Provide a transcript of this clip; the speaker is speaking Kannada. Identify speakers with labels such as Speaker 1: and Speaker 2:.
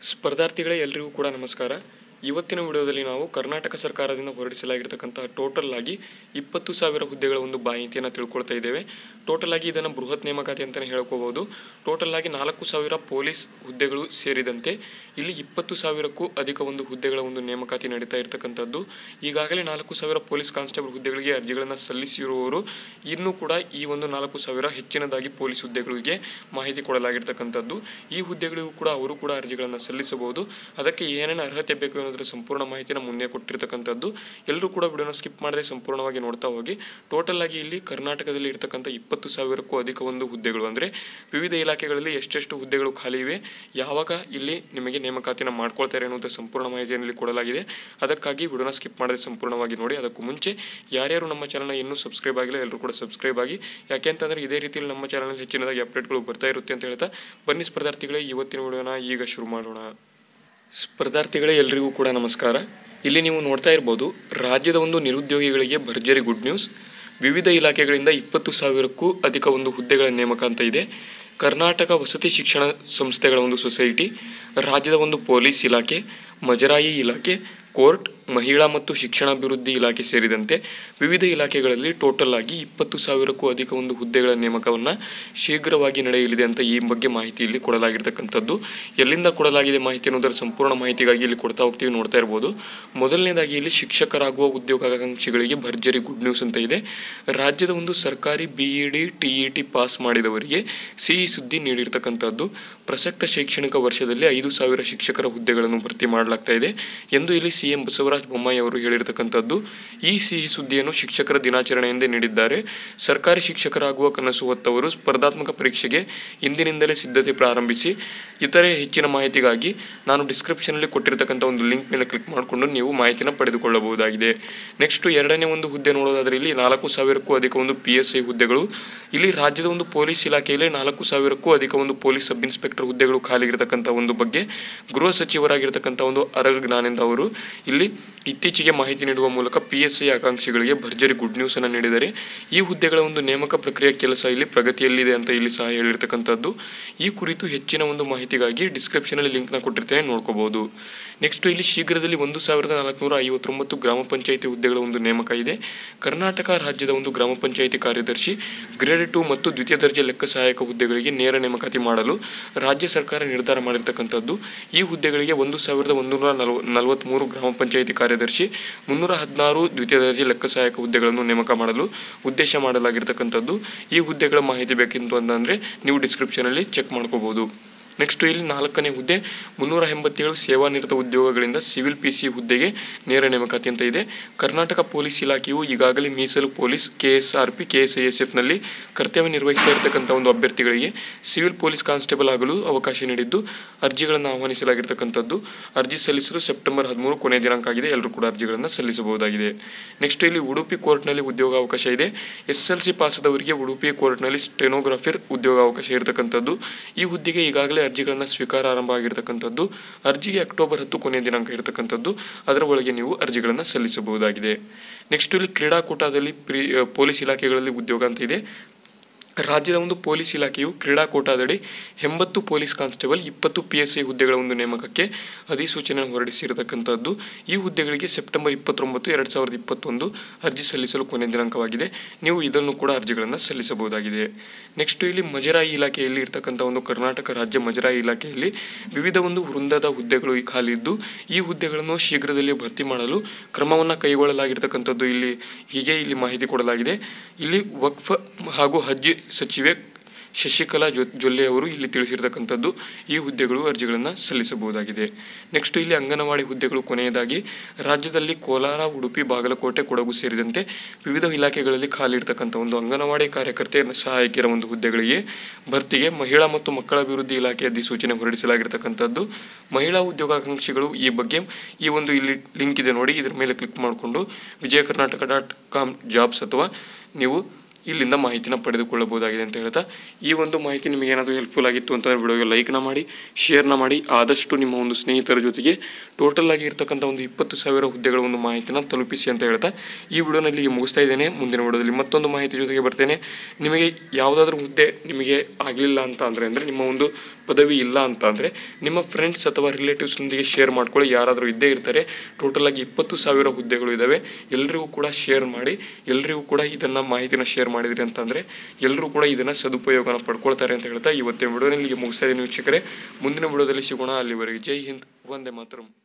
Speaker 1: ಸ್ಪರ್ಧಾರ್ಥಿಗಳೇ ಎಲ್ರಿಗೂ ಕೂಡ ನಮಸ್ಕಾರ ಇವತ್ತಿನ ವಿಡಿಯೋದಲ್ಲಿ ನಾವು ಕರ್ನಾಟಕ ಸರ್ಕಾರದಿಂದ ಹೊರಡಿಸಲಾಗಿರ್ತಕ್ಕಂಥ ಟೋಟಲ್ ಆಗಿ ಇಪ್ಪತ್ತು ಸಾವಿರ ಹುದ್ದೆಗಳ ಒಂದು ಮಾಹಿತಿಯನ್ನು ತಿಳ್ಕೊಳ್ತಾ ಇದ್ದೇವೆ ಟೋಟಲ್ ಆಗಿ ಇದನ್ನು ಬೃಹತ್ ನೇಮಕಾತಿ ಅಂತಲೇ ಹೇಳ್ಕೋಬಹುದು ಟೋಟಲ್ ಆಗಿ ನಾಲ್ಕು ಸಾವಿರ ಪೊಲೀಸ್ ಹುದ್ದೆಗಳು ಸೇರಿದಂತೆ ಇಲ್ಲಿ ಇಪ್ಪತ್ತು ಸಾವಿರಕ್ಕೂ ಅಧಿಕ ಒಂದು ಹುದ್ದೆಗಳ ಒಂದು ನೇಮಕಾತಿ ನಡೀತಾ ಇರತಕ್ಕಂಥದ್ದು ಈಗಾಗಲೇ ನಾಲ್ಕು ಸಾವಿರ ಪೊಲೀಸ್ ಕಾನ್ಸ್ಟೇಬಲ್ ಹುದ್ದೆಗಳಿಗೆ ಅರ್ಜಿಗಳನ್ನು ಸಲ್ಲಿಸಿರುವವರು ಇನ್ನೂ ಕೂಡ ಈ ಒಂದು ನಾಲ್ಕು ಸಾವಿರ ಹೆಚ್ಚಿನದಾಗಿ ಪೊಲೀಸ್ ಹುದ್ದೆಗಳಿಗೆ ಮಾಹಿತಿ ಕೊಡಲಾಗಿರ್ತಕ್ಕಂಥದ್ದು ಈ ಹುದ್ದೆಗಳಿಗೂ ಕೂಡ ಅವರು ಕೂಡ ಅರ್ಜಿಗಳನ್ನು ಸಲ್ಲಿಸಬಹುದು ಅದಕ್ಕೆ ಏನೇನು ಅರ್ಹತೆ ಬೇಕು ಅನ್ನೋದರ ಸಂಪೂರ್ಣ ಮಾಹಿತಿನ ಮುಂದೆ ಕೊಟ್ಟಿರ್ತಕ್ಕಂಥದ್ದು ಎಲ್ಲರೂ ಕೂಡ ವಿಡಿಯೋನ ಸ್ಕಿಪ್ ಮಾಡದೆ ಸಂಪೂರ್ಣವಾಗಿ ನೋಡ್ತಾ ಹೋಗಿ ಟೋಟಲ್ ಆಗಿ ಇಲ್ಲಿ ಕರ್ನಾಟಕದಲ್ಲಿ ಇರ್ತಕ್ಕಂಥ ಇಪ್ಪತ್ತು ಸಾವಿರಕ್ಕೂ ಅಧಿಕ ಒಂದು ಹುದ್ದೆಗಳು ಅಂದರೆ ವಿವಿಧ ಇಲಾಖೆಗಳಲ್ಲಿ ಎಷ್ಟೆಷ್ಟು ಹುದ್ದೆಗಳು ಖಾಲಿ ಇವೆ ಯಾವಾಗ ಇಲ್ಲಿ ನಿಮಗೆ ನೇಮಕಾತಿನ ಮಾಡ್ಕೊಳ್ತಾರೆ ಅನ್ನುವಂಥ ಸಂಪೂರ್ಣ ಮಾಹಿತಿಯನ್ನು ಇಲ್ಲಿ ಕೊಡಲಾಗಿದೆ ಅದಕ್ಕಾಗಿ ವಿಡಿಯೋನ ಸ್ಕಿಪ್ ಮಾಡದೆ ಸಂಪೂರ್ಣವಾಗಿ ನೋಡಿ ಅದಕ್ಕೂ ಮುಂಚೆ ಯಾರ್ಯಾರು ನಮ್ಮ ಚಾನಲ್ನ ಇನ್ನೂ ಸಬ್ಸ್ಕ್ರೈಬ್ ಆಗಿಲ್ಲ ಎಲ್ಲರೂ ಕೂಡ ಸಬ್ಸ್ಕ್ರೈಬ್ ಆಗಿ ಯಾಕೆ ಅಂತಂದರೆ ಇದೇ ರೀತಿಯಲ್ಲಿ ನಮ್ಮ ಚಾನಲ್ ಹೆಚ್ಚಿನದಾಗಿ ಅಪ್ಡೇಟ್ಗಳು ಬರ್ತಾ ಇರುತ್ತೆ ಅಂತ ಹೇಳ್ತಾ ಬನ್ನಿ ಸ್ಪರ್ಧಾರ್ಥಿಗಳೇ ಇವತ್ತಿನ ವಿಡಿಯೋನ ಈಗ ಶುರು ಮಾಡೋಣ ಸ್ಪರ್ಧಾರ್ಥಿಗಳೇ ಎಲ್ರಿಗೂ ಕೂಡ ನಮಸ್ಕಾರ ಇಲ್ಲಿ ನೀವು ನೋಡ್ತಾ ಇರ್ಬೋದು ರಾಜ್ಯದ ಒಂದು ನಿರುದ್ಯೋಗಿಗಳಿಗೆ ಭರ್ಜರಿ ಗುಡ್ ನ್ಯೂಸ್ ವಿವಿಧ ಇಲಾಖೆಗಳಿಂದ ಇಪ್ಪತ್ತು ಸಾವಿರಕ್ಕೂ ಅಧಿಕ ಒಂದು ಹುದ್ದೆಗಳ ನೇಮಕ ಅಂತ ಇದೆ ಕರ್ನಾಟಕ ವಸತಿ ಶಿಕ್ಷಣ ಸಂಸ್ಥೆಗಳ ಒಂದು ಸೊಸೈಟಿ ರಾಜ್ಯದ ಒಂದು ಪೊಲೀಸ್ ಇಲಾಖೆ ಮಜರಾಯಿ ಇಲಾಖೆ ಕೋರ್ಟ್ ಮಹಿಳಾ ಮತ್ತು ಶಿಕ್ಷಣಾಭಿವೃದ್ಧಿ ಇಲಾಖೆ ಸೇರಿದಂತೆ ವಿವಿಧ ಇಲಾಖೆಗಳಲ್ಲಿ ಟೋಟಲ್ ಆಗಿ ಇಪ್ಪತ್ತು ಸಾವಿರಕ್ಕೂ ಅಧಿಕ ಒಂದು ಹುದ್ದೆಗಳ ನೇಮಕವನ್ನು ಶೀಘ್ರವಾಗಿ ನಡೆಯಲಿದೆ ಅಂತ ಈ ಬಗ್ಗೆ ಮಾಹಿತಿ ಇಲ್ಲಿ ಕೊಡಲಾಗಿರ್ತಕ್ಕಂಥದ್ದು ಎಲ್ಲಿಂದ ಕೊಡಲಾಗಿದೆ ಮಾಹಿತಿ ಅನ್ನೋದರ ಸಂಪೂರ್ಣ ಮಾಹಿತಿಗಾಗಿ ಇಲ್ಲಿ ಕೊಡ್ತಾ ಹೋಗ್ತೀವಿ ನೋಡ್ತಾ ಇರ್ಬೋದು ಮೊದಲನೇದಾಗಿ ಇಲ್ಲಿ ಶಿಕ್ಷಕರಾಗುವ ಉದ್ಯೋಗಾಕಾಂಕ್ಷಿಗಳಿಗೆ ಭರ್ಜರಿ ಗುಡ್ ನ್ಯೂಸ್ ಅಂತ ಇದೆ ರಾಜ್ಯದ ಒಂದು ಸರ್ಕಾರಿ B E D T E T pass ಮಾಡಿದವರಿಗೆ ಸಿಹಿ ಸುದ್ದಿ ನೀಡಿರ್ತಕ್ಕಂಥದ್ದು ಪ್ರಸಕ್ತ ಶೈಕ್ಷಣಿಕ ವರ್ಷದಲ್ಲಿ ಐದು ಸಾವಿರ ಶಿಕ್ಷಕರ ಹುದ್ದೆಗಳನ್ನು ಭರ್ತಿ ಮಾಡಲಾಗ್ತಾ ಇದೆ ಎಂದು ಇಲ್ಲಿ ಸಿಎಂ ಬಸವರಾಜ ಬೊಮ್ಮಾಯಿ ಅವರು ಹೇಳಿರ್ತಕ್ಕಂಥದ್ದು ಈ ಸಿಹಿ ಸುದ್ದಿಯನ್ನು ಶಿಕ್ಷಕರ ದಿನಾಚರಣೆಯೆಂದೇ ನೀಡಿದ್ದಾರೆ ಸರ್ಕಾರಿ ಶಿಕ್ಷಕರಾಗುವ ಕನಸು ಹೊತ್ತವರು ಸ್ಪರ್ಧಾತ್ಮಕ ಪರೀಕ್ಷೆಗೆ ಇಂದಿನಿಂದಲೇ ಸಿದ್ಧತೆ ಪ್ರಾರಂಭಿಸಿ ಇತರೆ ಹೆಚ್ಚಿನ ಮಾಹಿತಿಗಾಗಿ ನಾನು ಡಿಸ್ಕ್ರಿಪ್ಷನಲ್ಲಿ ಕೊಟ್ಟಿರ್ತಕ್ಕಂಥ ಒಂದು ಲಿಂಕ್ ಮೇಲೆ ಕ್ಲಿಕ್ ಮಾಡಿಕೊಂಡು ನೀವು ಮಾಹಿತಿನ ಪಡೆದುಕೊಳ್ಳಬಹುದಾಗಿದೆ ನೆಕ್ಸ್ಟ್ ಎರಡನೇ ಒಂದು ಹುದ್ದೆ ನೋಡೋದಾದ್ರೆ ಇಲ್ಲಿ ನಾಲ್ಕು ಸಾವಿರಕ್ಕೂ ಅಧಿಕ ಒಂದು ಪಿ ಎಸ್ ಐ ಹುದ್ದೆಗಳು ಇಲ್ಲಿ ರಾಜ್ಯದ ಒಂದು ಪೊಲೀಸ್ ಇಲಾಖೆಯಲ್ಲಿ ನಾಲ್ಕು ಸಾವಿರಕ್ಕೂ ಅಧಿಕ ಒಂದು ಪೊಲೀಸ್ ಸಬ್ ಇನ್ಸ್ಪೆಕ್ಟರ್ ಹುದ್ದೆಗಳು ಖಾಲಿ ಇರತಕ್ಕಂಥ ಒಂದು ಬಗ್ಗೆ ಗೃಹ ಸಚಿವರಾಗಿರ್ತಕ್ಕಂಥ ಒಂದು ಅರಗ ಜ್ಞಾನೇಂದ್ರ ಅವರು ಇಲ್ಲಿ ಇತ್ತೀಚೆಗೆ ಮಾಹಿತಿ ನೀಡುವ ಮೂಲಕ ಪಿ ಎಸ್ ಐ ಆಕಾಂಕ್ಷಿಗಳಿಗೆ ಭರ್ಜರಿ ಗುಡ್ ನ್ಯೂಸ್ ಅನ್ನು ನೀಡಿದ್ದಾರೆ ಈ ಹುದ್ದೆಗಳ ಒಂದು ನೇಮಕ ಪ್ರಕ್ರಿಯೆ ಕೆಲಸ ಇಲ್ಲಿ ಪ್ರಗತಿಯಲ್ಲಿದೆ ಅಂತ ಇಲ್ಲಿ ಸಹ ಹೇಳಿರ್ತಕ್ಕಂಥದ್ದು ಈ ಕುರಿತು ಹೆಚ್ಚಿನ ಒಂದು ಮಾಹಿತಿಗಾಗಿ ಡಿಸ್ಕ್ರಿಪ್ಷನಲ್ಲಿ ಲಿಂಕ್ನ ಕೊಟ್ಟಿರ್ತೇನೆ ನೋಡ್ಕೋಬಹುದು ನೆಕ್ಸ್ಟ್ ಇಲ್ಲಿ ಶೀಘ್ರದಲ್ಲಿ ಒಂದು ಸಾವಿರದ ನಾಲ್ಕುನೂರ ಐವತ್ತೊಂಬತ್ತು ಗ್ರಾಮ ಪಂಚಾಯಿತಿ ಹುದ್ದೆಗಳ ಒಂದು ನೇಮಕ ಇದೆ ಕರ್ನಾಟಕ ರಾಜ್ಯದ ಒಂದು ಗ್ರಾಮ ಪಂಚಾಯಿತಿ ಕಾರ್ಯದರ್ಶಿ ಗ್ರೇಡ್ ಟು ಮತ್ತು ದ್ವಿತೀಯ ದರ್ಜೆ ಲೆಕ್ಕ ಸಹಾಯಕ ಹುದ್ದೆಗಳಿಗೆ ನೇರ ನೇಮಕಾತಿ ಮಾಡಲು ರಾಜ್ಯ ಸರ್ಕಾರ ನಿರ್ಧಾರ ಮಾಡಿರ್ತಕ್ಕಂಥದ್ದು ಈ ಹುದ್ದೆಗಳಿಗೆ ಒಂದು ಸಾವಿರದ ಒಂದೂರ ನಲವ ನಲವತ್ತ್ಮೂರು ಗ್ರಾಮ ಪಂಚಾಯಿತಿ ಕಾರ್ಯದರ್ಶಿ ಮುನ್ನೂರ ಹದಿನಾರು ದ್ವಿತೀಯ ದರ್ಜೆ ಲೆಕ್ಕ ಸಹಾಯಕ ಹುದ್ದೆಗಳನ್ನು ನೇಮಕ ಮಾಡಲು ಉದ್ದೇಶ ಮಾಡಲಾಗಿರ್ತಕ್ಕಂಥದ್ದು ಈ ಹುದ್ದೆಗಳ ಮಾಹಿತಿ ಬೇಕಿತ್ತು ಅಂತಂದರೆ ನೀವು ಡಿಸ್ಕ್ರಿಪ್ಷನಲ್ಲಿ ಚೆಕ್ ಮಾಡ್ಕೋಬಹುದು ನೆಕ್ಸ್ಟ್ ಇಲ್ಲಿ ನಾಲ್ಕನೇ ಹುದ್ದೆ ಮುನ್ನೂರ ಎಂಬತ್ತೇಳು ಸೇವಾನಿರತ ಉದ್ಯೋಗಗಳಿಂದ ಸಿವಿಲ್ ಪಿ ಸಿ ಹುದ್ದೆಗೆ ನೇರ ನೇಮಕಾತಿ ಅಂತ ಇದೆ ಕರ್ನಾಟಕ ಪೊಲೀಸ್ ಇಲಾಖೆಯು ಈಗಾಗಲೇ ಮೀಸಲು police K S R P K S I S ಎಫ್ನಲ್ಲಿ ಕರ್ತವ್ಯ ನಿರ್ವಹಿಸ್ತಾ ಇರತಕ್ಕಂಥ ಒಂದು ಅಭ್ಯರ್ಥಿಗಳಿಗೆ ಸಿವಿಲ್ ಪೊಲೀಸ್ ಕಾನ್ಸ್ಟೇಬಲ್ ಆಗಲು ಅವಕಾಶ ನೀಡಿದ್ದು ಅರ್ಜಿಗಳನ್ನು ಆಹ್ವಾನಿಸಲಾಗಿರ್ತಕ್ಕಂಥದ್ದು ಅರ್ಜಿ ಸಲ್ಲಿಸಲು ಸೆಪ್ಟೆಂಬರ್ ಹದಿಮೂರು ಕೊನೆಯ ದಿನಾಂಕ ಆಗಿದೆ ಎಲ್ಲರೂ ಕೂಡ ಅರ್ಜಿಗಳನ್ನು ಸಲ್ಲಿಸಬಹುದಾಗಿದೆ ನೆಕ್ಸ್ಟ್ ಇಲ್ಲಿ ಉಡುಪಿ ಕೋರ್ಟ್ನಲ್ಲಿ ಉದ್ಯೋಗಾವಕಾಶ ಇದೆ ಎಸ್ ಎಲ್ ಸಿ ಪಾಸದವರಿಗೆ ಉಡುಪಿ ಕೋರ್ಟ್ನಲ್ಲಿ ಸ್ಟೆನೋಗ್ರಾಫರ್ ಉದ್ಯೋಗಾವಕಾಶ ಇರತಕ್ಕಂಥದ್ದು ಈ ಹುದ್ದೆಗೆ ಈಗಾಗಲೇ ಅರ್ಜಿಗಳನ್ನು ಸ್ವೀಕಾರ ಆರಂಭ ಆಗಿರತಕ್ಕಂಥದ್ದು ಅರ್ಜಿಗೆ ಅಕ್ಟೋಬರ್ ಹತ್ತು ಕೊನೆಯ ದಿನಾಂಕ ಇರತಕ್ಕಂಥದ್ದು ಅದರ ಒಳಗೆ ನೀವು ಅರ್ಜಿಗಳನ್ನು ಸಲ್ಲಿಸಬಹುದಾಗಿದೆ ನೆಕ್ಸ್ಟ್ ಇಲ್ಲಿ ಕ್ರೀಡಾಕೂಟದಲ್ಲಿ ಪ್ರಿ ಪೊಲೀಸ್ ಇಲಾಖೆಗಳಲ್ಲಿ ಉದ್ಯೋಗ ಅಂತ ಇದೆ ರಾಜ್ಯದ ಒಂದು ಪೊಲೀಸ್ ಇಲಾಖೆಯು ಕ್ರೀಡಾಕೂಟದಡಿ ಎಂಬತ್ತು ಪೊಲೀಸ್ ಕಾನ್ಸ್ಟೇಬಲ್ ಇಪ್ಪತ್ತು ಪಿ ಎಸ್ ಐ ಹುದ್ದೆಗಳ ಒಂದು ನೇಮಕಕ್ಕೆ ಅಧಿಸೂಚನೆ ಹೊರಡಿಸಿರತಕ್ಕಂಥದ್ದು ಈ ಹುದ್ದೆಗಳಿಗೆ ಸೆಪ್ಟೆಂಬರ್ ಇಪ್ಪತ್ತೊಂಬತ್ತು ಎರಡು ಸಾವಿರದ ಇಪ್ಪತ್ತೊಂದು ಅರ್ಜಿ ಸಲ್ಲಿಸಲು ಕೊನೆಯ ದಿನಾಂಕವಾಗಿದೆ ನೀವು ಇದನ್ನು ಕೂಡ ಅರ್ಜಿಗಳನ್ನು ಸಲ್ಲಿಸಬಹುದಾಗಿದೆ ನೆಕ್ಸ್ಟ್ ಇಲ್ಲಿ ಮಜರಾಯಿ ಇಲಾಖೆಯಲ್ಲಿ ಇರ್ತಕ್ಕಂಥ ಒಂದು ಕರ್ನಾಟಕ ರಾಜ್ಯ ಮಜರಾಯಿ ಇಲಾಖೆಯಲ್ಲಿ ವಿವಿಧ ಒಂದು ವೃಂದದ ಹುದ್ದೆಗಳು ಈ ಖಾಲಿ ಇದ್ದು ಈ ಹುದ್ದೆಗಳನ್ನು ಶೀಘ್ರದಲ್ಲೇ ಭರ್ತಿ ಮಾಡಲು ಕ್ರಮವನ್ನು ಕೈಗೊಳ್ಳಲಾಗಿರ್ತಕ್ಕಂಥದ್ದು ಇಲ್ಲಿ ಹೀಗೆ ಇಲ್ಲಿ ಮಾಹಿತಿ ಕೊಡಲಾಗಿದೆ ಇಲ್ಲಿ ವಕ್ಫ್ ಹಾಗೂ ಹಜ್ ಸಚಿವೆ ಶಶಿಕಲಾ ಜೊ ಜೊಲ್ಲೆ ಅವರು ಇಲ್ಲಿ ತಿಳಿಸಿರ್ತಕ್ಕಂಥದ್ದು ಈ ಹುದ್ದೆಗಳು ಅರ್ಜಿಗಳನ್ನು ಸಲ್ಲಿಸಬಹುದಾಗಿದೆ ನೆಕ್ಸ್ಟ್ ಇಲ್ಲಿ ಅಂಗನವಾಡಿ ಹುದ್ದೆಗಳು ಕೊನೆಯದಾಗಿ ರಾಜ್ಯದಲ್ಲಿ ಕೋಲಾರ ಉಡುಪಿ ಬಾಗಲಕೋಟೆ ಕೊಡಗು ಸೇರಿದಂತೆ ವಿವಿಧ ಇಲಾಖೆಗಳಲ್ಲಿ ಖಾಲಿ ಇರ್ತಕ್ಕಂಥ ಒಂದು ಅಂಗನವಾಡಿ ಕಾರ್ಯಕರ್ತೆ ಸಹಾಯಕಿಯರ ಒಂದು ಹುದ್ದೆಗಳಿಗೆ ಭರ್ತಿಗೆ ಮಹಿಳಾ ಮತ್ತು ಮಕ್ಕಳ ಅಭಿವೃದ್ಧಿ ಇಲಾಖೆ ಅಧಿಸೂಚನೆ ಹೊರಡಿಸಲಾಗಿರ್ತಕ್ಕಂಥದ್ದು ಮಹಿಳಾ ಉದ್ಯೋಗಾಕಾಂಕ್ಷಿಗಳು ಈ ಬಗ್ಗೆ ಈ ಒಂದು ಇಲ್ಲಿ ಲಿಂಕ್ ಇದೆ ನೋಡಿ ಇದ್ರ ಮೇಲೆ ಕ್ಲಿಕ್ ಮಾಡಿಕೊಂಡು Vijaya Karnataka dot com jobs ಅಥವಾ ನೀವು ಇಲ್ಲಿಂದ ಮಾಹಿತಿನ ಪಡೆದುಕೊಳ್ಳಬಹುದಾಗಿದೆ ಅಂತ ಹೇಳ್ತಾ ಈ ಒಂದು ಮಾಹಿತಿ ನಿಮಗೆ ಏನಾದರೂ ಹೆಲ್ಪ್ಫುಲ್ ಆಗಿತ್ತು ಅಂತಂದರೆ ವಿಡಿಯೋಗೆ ಲೈಕ್ನ ಮಾಡಿ ಶೇರ್ನ ಮಾಡಿ ಆದಷ್ಟು ನಿಮ್ಮ ಒಂದು ಸ್ನೇಹಿತರ ಜೊತೆಗೆ ಟೋಟಲ್ ಆಗಿ ಇರ್ತಕ್ಕಂಥ ಒಂದು ಇಪ್ಪತ್ತು ಸಾವಿರ ಹುದ್ದೆಗಳ ಒಂದು ಮಾಹಿತಿನ ತಲುಪಿಸಿ ಅಂತ ಹೇಳ್ತಾ ಈ ವಿಡಿಯೋನಲ್ಲಿ ಮುಗಿಸ್ತಾ ಇದ್ದೇನೆ ಮುಂದಿನ ವಿಡಿಯೋದಲ್ಲಿ ಮತ್ತೊಂದು ಮಾಹಿತಿ ಜೊತೆಗೆ ಬರ್ತೇನೆ ನಿಮಗೆ ಯಾವುದಾದ್ರೂ ಹುದ್ದೆ ನಿಮಗೆ ಆಗಲಿಲ್ಲ ಅಂತ ಅಂದರೆ ಅಂದರೆ ನಿಮ್ಮ ಒಂದು ಪದವಿ ಇಲ್ಲ ಅಂತ ಅಂದರೆ ನಿಮ್ಮ ಫ್ರೆಂಡ್ಸ್ ಅಥವಾ ರಿಲೇಟಿವ್ಸ್ನೊಂದಿಗೆ ಶೇರ್ ಮಾಡ್ಕೊಳ್ಳಿ ಯಾರಾದರೂ ಇದ್ದೇ ಇರ್ತಾರೆ ಟೋಟಲ್ ಆಗಿ ಇಪ್ಪತ್ತು ಸಾವಿರ ಹುದ್ದೆಗಳು ಇದ್ದಾವೆ ಎಲ್ರಿಗೂ ಕೂಡ ಶೇರ್ ಮಾಡಿ ಎಲ್ರಿಗೂ ಕೂಡ ಇದನ್ನು ಮಾಹಿತಿನ ಶೇರ್ ಮಾಡಿದ್ರಿ ಅಂತಂದರೆ ಎಲ್ಲರೂ ಕೂಡ ಇದನ್ನು ಸದುಪಯೋಗನ ಪಡ್ಕೊಳ್ತಾರೆ ಅಂತ ಹೇಳ್ತಾ ಇವತ್ತಿನ ವಿಡಿಯೋನಲ್ಲಿ ಇಲ್ಲಿಗೆ ಮುಗಿಸ್ತಾ ಇದ್ದೀನಿ ವೀಕ್ಷಕರೇ ಮುಂದಿನ ವಿಡಿಯೋದಲ್ಲಿ ಸಿಗೋಣ ಅಲ್ಲಿವರೆಗೆ ಜೈ ಹಿಂದ್ ವಂದೇ ಮಾತರಂ